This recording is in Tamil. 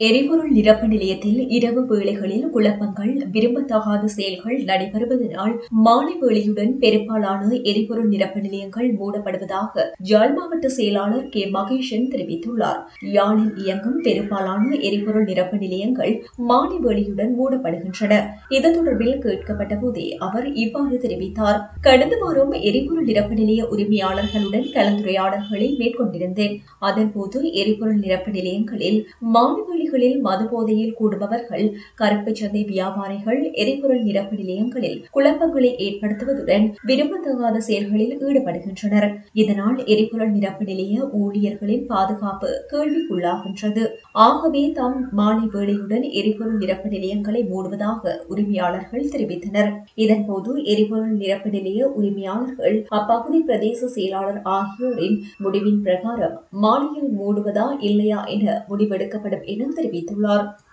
எரிபொருள் நிரப்பு நிலையத்தில் இரவு வேளைகளில் குழப்பங்கள் விரும்பத்தகாத செயல்கள் நடைபெறுவதனால் மாலை வேளையுடன் பெரும்பாலான எரிபொருள் நிரப்பு நிலையங்கள் மூடப்படுவதாக யாழ் மாவட்ட செயலாளர் கே மகேஷன் தெரிவித்துள்ளார் யாழில் இயங்கும் பெரும்பாலான எரிபொருள் நிரப்பு நிலையங்கள் மாலை வேளையுடன் மூடப்படுகின்றன இது தொடர்பில் கேட்கப்பட்ட போதே அவர் இவ்வாறு தெரிவித்தார் கடந்த வாரம் எரிபொருள் நிரப்பு நிலைய உரிமையாளர்களுடன் கலந்துரையாடல்களை மேற்கொண்டிருந்தேன் அதன்போது எரிபொருள் நிரப்பு நிலையங்களில் மாலை வேளைகளில் மது போதையில் கூடுபவர்கள் கருப்புச் சந்தை வியாபாரிகள் எரிபொருள் நிரப்பு நிலையங்களில் குழப்பங்களை ஏற்படுத்துவதுடன் விரும்பத்தகாத செயல்களில் ஈடுபடுகின்றனர் இதனால் எரிபொருள் நிரப்பு நிலைய ஊழியர்களின் பாதுகாப்பு கேள்விக்குள்ளாகின்றது ஆகவே தாம் மாலை வேளையுடன் எரிபொருள் நிரப்பு நிலையங்களை மூடுவதாக உரிமையாளர்கள் தெரிவித்தனர் இதன்போது எரிபொருள் நிரப்பு நிலைய உரிமையாளர்கள் அப்பகுதி பிரதேச செயலாளர் ஆகியோரின் முடிவின் பிரகாரம் மாலையில் மூடுவதா இல்லையா என முடிவெடுக்கப்படும் என தெரிவித்துள்ளார்